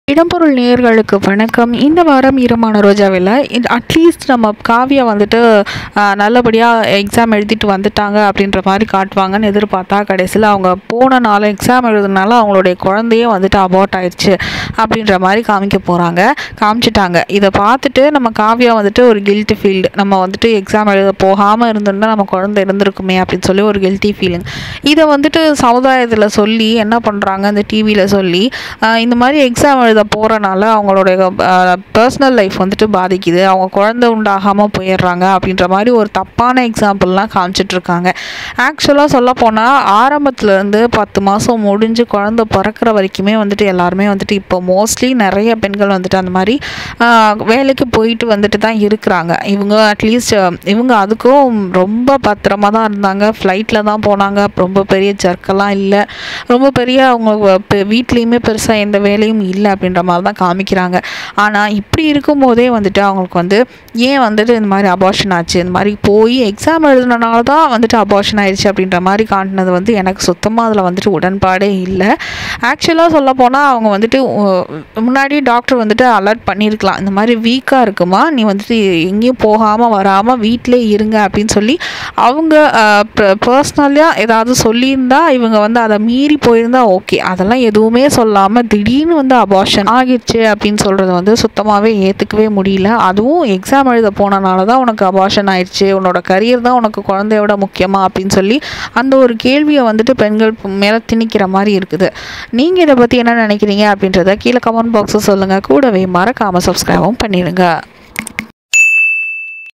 இடம்பொருள் நேயர்களுக்கு வணக்கம் இந்த வாரம் ஈரமான ரோஜாவில் அட்லீஸ்ட் நம்ம காவியா வந்துட்டு நல்லபடியாக எக்ஸாம் எழுதிட்டு வந்துட்டாங்க அப்படின்ற மாதிரி காட்டுவாங்கன்னு எதிர்பார்த்தா கடைசியில் அவங்க போன நாள் எக்ஸாம் எழுதுனால அவங்களுடைய குழந்தையே வந்துட்டு அபார்ட் ஆயிடுச்சு அப்படின்ற மாதிரி காமிக்க போகிறாங்க காமிச்சிட்டாங்க இதை பார்த்துட்டு நம்ம காவியா வந்துட்டு ஒரு கில்ட்டி ஃபீல்டு நம்ம வந்துட்டு எக்ஸாம் எழுத போகாமல் இருந்திருந்தா நம்ம குழந்தை இருந்திருக்குமே அப்படின்னு சொல்லி ஒரு கில்ட்டி ஃபீலிங் இதை வந்துட்டு சமுதாயத்தில் சொல்லி என்ன பண்ணுறாங்க இந்த டிவியில் சொல்லி ஆஹ் இந்த மாதிரி எக்ஸாம் எழுத போகிறனால அவங்களுடைய பர்சனல் லைஃப் வந்துட்டு பாதிக்குது அவங்க குழந்தை உண்டாகாமல் போயிடுறாங்க அப்படின்ற மாதிரி ஒரு தப்பான எக்ஸாம்பிள்லாம் காமிச்சிட்ருக்காங்க ஆக்சுவலாக சொல்ல போனால் ஆரம்பத்துலேருந்து பத்து மாதம் முடிஞ்சு குழந்தை பிறக்கிற வரைக்குமே வந்துட்டு எல்லாருமே வந்துட்டு இப்போ மோஸ்ட்லி நிறைய பெண்கள் வந்துட்டு அந்த மாதிரி ஆஹ் வேலைக்கு போயிட்டு வந்துட்டு தான் இருக்கிறாங்க இவங்க அட்லீஸ்ட் இவங்க அதுக்கும் ரொம்ப பத்திரமா தான் இருந்தாங்க ஃப்ளைட்டில் தான் போனாங்க ரொம்ப பெரிய ஜர்க்கெல்லாம் இல்லை ரொம்ப பெரிய அவங்க பெ- வீட்லேயுமே பெருசாக எந்த வேலையும் இல்லை அப்படின்ற மாதிரி தான் காமிக்கிறாங்க ஆனால் இப்படி இருக்கும்போதே வந்துட்டு அவங்களுக்கு வந்து ஏன் வந்துட்டு இந்த மாதிரி அபார்ஷன் ஆச்சு இந்த மாதிரி போய் எக்ஸாம் எழுதுனனால தான் வந்துட்டு அபார்ஷன் ஆயிடுச்சு அப்படின்ற மாதிரி காட்டினது வந்து எனக்கு சுத்தமாக அதில் வந்துட்டு உடன்பாடே இல்லை ஆக்சுவலாக சொல்ல போனால் அவங்க வந்துட்டு உ- முன்னாடி டாக்டர் வந்துட்டு அலர்ட் பண்ணியிருக்கலாம் இந்த மாதிரி வீக்காக இருக்குமா நீ வந்துட்டு எங்கேயும் போகாமல் வராமல் வீட்டிலே இருங்க அப்படின்னு சொல்லி அவங்க பர்சனலியாக ஏதாவது சொல்லியிருந்தா இவங்க வந்து அதை மீறி போயிருந்தா ஓகே அதெல்லாம் எதுவுமே சொல்லாமல் திடீர்னு வந்து அபார்ஷன் ஆகிடுச்சு அப்படின்னு சொல்கிறது வந்து சுத்தமாகவே ஏற்றுக்கவே முடியல அதுவும் எக்ஸாம் எழுத போனனால தான் உனக்கு அபார்ஷன் ஆயிடுச்சு உன்னோட கரியர் தான் உனக்கு குழந்தையோட முக்கியமா அப்படின்னு சொல்லி அந்த ஒரு கேள்வியை வந்துட்டு பெண்கள் மேலே திணிக்கிற மாதிரி இருக்குது நீங்கள் இதை பற்றி என்ன நினைக்கிறீங்க அப்படின்றத கீழே கமெண்ட் பாக்ஸில் சொல்லுங்கள் கூடவே மறக்காமல் சப்ஸ்கிரைபும் பண்ணிடுங்க